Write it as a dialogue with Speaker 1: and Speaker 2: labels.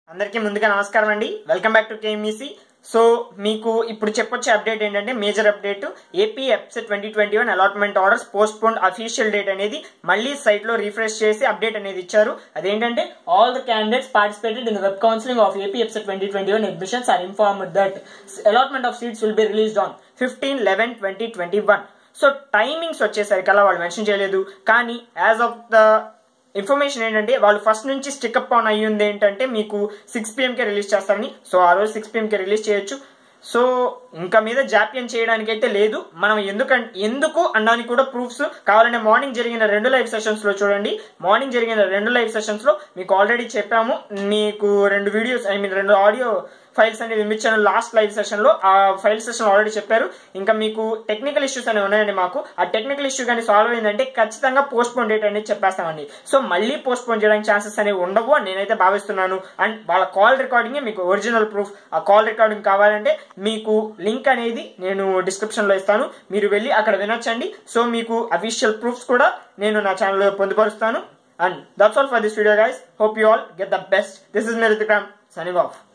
Speaker 1: అందరికీ ముందుగా నమస్కారం అండి welcome back to KMEC so మీకు ఇప్పుడు చెప్పొచ్చే అప్డేట్ ఏంటంటే major update AP EAPCET twenty twenty one allotment orders postpone official date అనేది మళ్ళీ సైట్ లో రిఫ్రెష్ చేసి అప్డేట్ అనేది ఇచ్చారు అదేంటంటే all the candidates participated in web counselling of AP EAPCET twenty twenty one admissions are informed that allotment of seats will be released on fifteen eleven twenty twenty one so timings వచ్చేసరికి అలా వాళ్ళు mention చేయలేదు కానీ as of the information ఏంటంటే వాళ్ళు first నుంచి స్టిక్అప్ on అయ్యి ఉంది ఏంటంటే మీకు సిక్స్ పిఎంకే రిలీజ్ చేస్తారని సో ఆ రోజు సిక్స్ పిఎంకే రిలీజ్ చేయొచ్చు సో ఇంకా మీద జాప్యం చేయడానికి అయితే లేదు మనం ఎందుకంటే ఎందుకు అనడానికి కూడా ప్రూఫ్స్ కావాలంటే మార్నింగ్ జరిగిన రెండు లైవ్ సెషన్స్ లో చూడండి మార్నింగ్ జరిగిన రెండు లైవ్ సెషన్స్ లో మీకు ఆల్రెడీ చెప్పాము మీకు రెండు వీడియోస్ ఐ మీన్ రెండు ఆడియో ఫైల్స్ అనేవి ఇచ్చాను లాస్ట్ లైవ్ సెషన్ లో ఆ ఫైల్ సెషన్ ఆల్రెడీ చెప్పారు ఇంకా మీకు టెక్నికల్ ఇష్యూస్ అనేవి ఉన్నాయండి మాకు ఆ టెక్నికల్ ఇష్యూ కానీ సాల్వ్ అయిందంటే ఖచ్చితంగా పోస్ట్ పోన్ డేట్ అనేది చెప్పేస్తామండి సో మళ్ళీ పోస్ట్ పోన్ చేయడానికి ఛాన్సెస్ అనేవి ఉండవు అని నేనైతే భావిస్తున్నాను అండ్ వాళ్ళ కాల్ రికార్డింగ్ మీకు ఒరిజినల్ ప్రూఫ్ ఆ కాల్ రికార్డింగ్ కావాలంటే మీకు లింక్ అనేది నేను డిస్క్రిప్షన్ లో ఇస్తాను మీరు వెళ్ళి అక్కడ వినొచ్చండి సో మీకు అఫీషియల్ ప్రూఫ్స్ కూడా నేను నా ఛానల్లో పొందుపరుస్తాను and that's all for this video guys hope you all get the best this is meritkram signing of